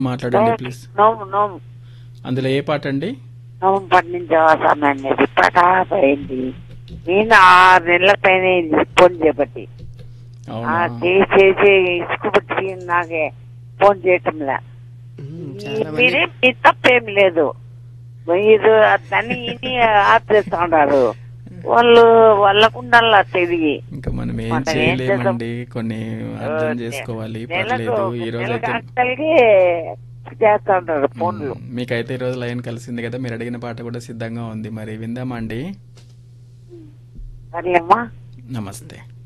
మాట్లాడండి ప్లీజ్ నోము నోము అందులో ఏ పాట అండి నోము పండించవసాం అనేది పాట పోయింది నేను ఆరు నెలల పైన అయింది ఫోన్ చేపట్టి ఆ, అవునా చేసి చేసి ఇసుకుబట్టి నాకే ఫోన్ చేయటంలా ఉమ్, మీ- చాలా మంది మీరే మీ తప్పేం లేదు మీరు దాన్ని ఇది ఆఫ్ చేస్తా ఉన్నారు వాళ్ళు వాళ్ళకుండాలా తిరిగి ఇంకా మనం ఏం మనం ఏం చేయలేమండి కొన్ని అర్థం చేసుకోవాలి నెలకు పర్లేదు ఈ రోజు నెలకు అయితే అక్కడికి చేస్తా ఉంటారు ఫోన్లు మ్మ్. మీకైతే ఈ రోజు లైన్ కలిసింది కదా మీరు అడిగిన పాట కూడా సిద్ధంగా ఉంది మరి విందామా అండి సరేమ్మా నమస్తే